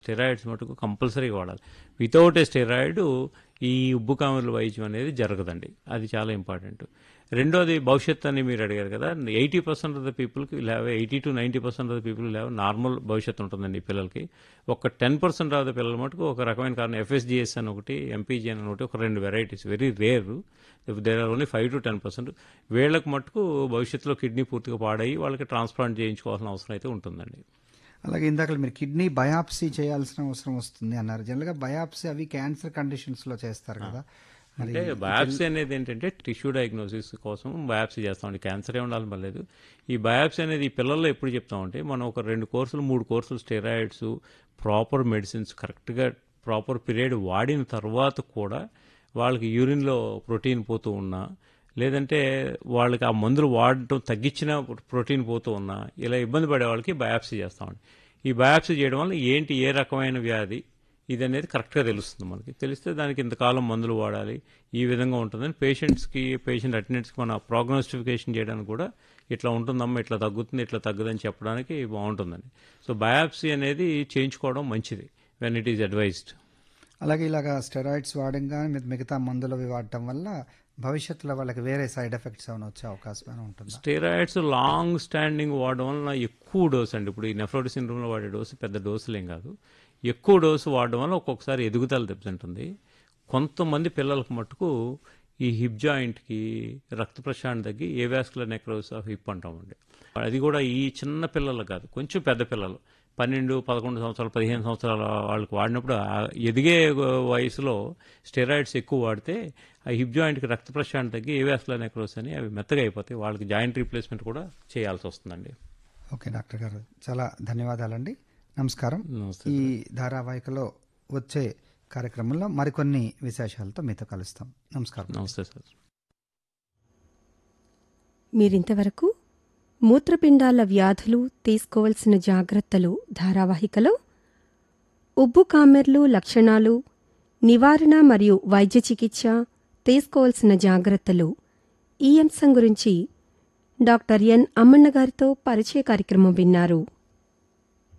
steroids మటుకు కంపల్సరీగా వాడాలి వితౌట్ ఏ స్టెరాయిడ్ ఈ ఉబ్బు కామెర్ల వైద్యం అనేది జరగదండి అది చాలా ఇంపార్టెంట్ రెండోది భవిష్యత్ అని మీరు అడిగారు కదా ఎయిటీ పర్సెంట్ ఆఫ్ ద పీపుల్కి లేవ eighty to ninety percent of the people లేవ నార్మల్ భవిష్యత్తు ఉంటుందండి ఈ పిల్లలకి ఒక టెన్ పర్సెంట్ ఆఫ్ ద పిల్లల మటుకు ఒక రకమైన కారణం ఎఫ్ఎస్జిఎస్ అని ఒకటి ఎంపీజీ అని ఒకటి ఒక రెండు varieties very rare there are only five to ten percent వీళ్ళకి మటుకు భవిష్యత్తులో కిడ్నీ పూర్తిగా పాడయి వాళ్ళకి ట్రాన్స్ప్లాంట్ చేయించుకోవాల్సిన అవసరం అయితే ఉంటుందండి అలాగే ఇందాక మీరు కిడ్నీ బయాప్సీ చేయాల్సిన అవసరం వస్తుంది అన్నారు జనరల్గా బయాప్సీ అవి క్యాన్సర్ కండిషన్స్లో చేస్తారు కదా మరి అంటే బయాప్సీ అనేది ఏంటంటే టిష్యూ డయాగ్నోసిస్ కోసం బయాప్సీ చేస్తామండి క్యాన్సర్ ఏ ఉండాలని పర్లేదు ఈ బయాప్సీ అనేది ఈ పిల్లల్లో ఎప్పుడు చెప్తామంటే మనం ఒక రెండు కోర్సులు మూడు కోర్సులు స్టెరాయిడ్స్ ప్రాపర్ మెడిసిన్స్ కరెక్ట్గా ప్రాపర్ పీరియడ్ వాడిన తర్వాత కూడా వాళ్ళకి యూరిన్లో ప్రోటీన్ పోతూ ఉన్నా లేదంటే వాళ్ళకి ఆ మందులు వాడటం తగ్గించిన ప్రోటీన్ పోతూ ఉన్నా ఇలా ఇబ్బంది పడే వాళ్ళకి బయాప్సీ చేస్తామండి ఈ బయాప్సీ చేయడం వల్ల ఏంటి ఏ రకమైన వ్యాధి ఇది అనేది కరెక్ట్గా తెలుస్తుంది మనకి తెలిస్తే దానికి ఇంతకాలం మందులు వాడాలి ఈ విధంగా ఉంటుందని పేషెంట్స్కి పేషెంట్ అటెండెంట్స్కి మన ప్రోగ్నోస్టిఫికేషన్ చేయడానికి కూడా ఇట్లా ఉంటుందమ్మా ఇట్లా తగ్గుతుంది ఇట్లా తగ్గదని చెప్పడానికి బాగుంటుందండి సో బయాప్సీ అనేది చేయించుకోవడం మంచిది వెన్ ఇట్ ఈజ్ అడ్వైజ్డ్ అలాగే ఇలాగ స్టెరాయిడ్స్ వాడడం కానీ మిగతా మందులు అవి వాడటం వల్ల భవిష్యత్తులో వాళ్ళకి వేరే సైడ్ ఎఫెక్ట్స్ ఏమైనా వచ్చే అవకాశం ఏమైనా ఉంటుందా స్టెరాయిడ్స్ లాంగ్ స్టాండింగ్ వాడడం వలన ఎక్కువ డోస్ అండి ఇప్పుడు ఈ నెఫ్రోటి సిండ్రోమ్లో వాడే డోసు పెద్ద డోసులేం కాదు ఎక్కువ డోసు వాడడం వల్ల ఒక్కొక్కసారి ఎదుగుదల దెబ్బతింటుంది కొంతమంది పిల్లలకు మట్టుకు ఈ హిప్ జాయింట్కి రక్త ప్రశాంతి తగ్గి avascular necrosis of hip అంటామండి అది కూడా ఈ చిన్న పిల్లలు కాదు కొంచెం పెద్ద పిల్లలు పన్నెండు పదకొండు సంవత్సరాలు పదిహేను సంవత్సరాల వాళ్ళకి వాడినప్పుడు ఆ ఎదిగే వయసులో స్టెరాయిడ్స్ ఎక్కువ వాడితే ఆ హిప్ జాయింట్కి రక్త ప్రశాంతి తగ్గి ఏ వ్యాస్కులర్ నెక్రోస్ అని అవి మెత్తగా అయిపోతాయి వాళ్ళకి జాయింట్ రీప్లేస్మెంట్ కూడా చేయాల్సి వస్తుందండి ఓకే డాక్టర్ గారు చాలా ధన్యవాదాలండి నమస్కారం నమస్తే ఈ ధారావాహికలో వచ్చే కార్యక్రమంలో మరికొన్ని విశేషాలతో మీతో కలుస్తాం నమస్కారం నమస్తే సార్ మీరింతవరకు మూత్రపిండాల వ్యాధులు తీసుకోవలసిన జాగ్రత్తలు ధారావాహికలో ఉబ్బు కామెర్లు లక్షణాలు నివారణ మరియు వైద్య చికిత్స తీసుకోవలసిన జాగ్రత్తలు ఈ అంశం గురించి డాక్టర్ ఎన్ అమ్మన్న గారితో పరిచయ కార్యక్రమం విన్నారు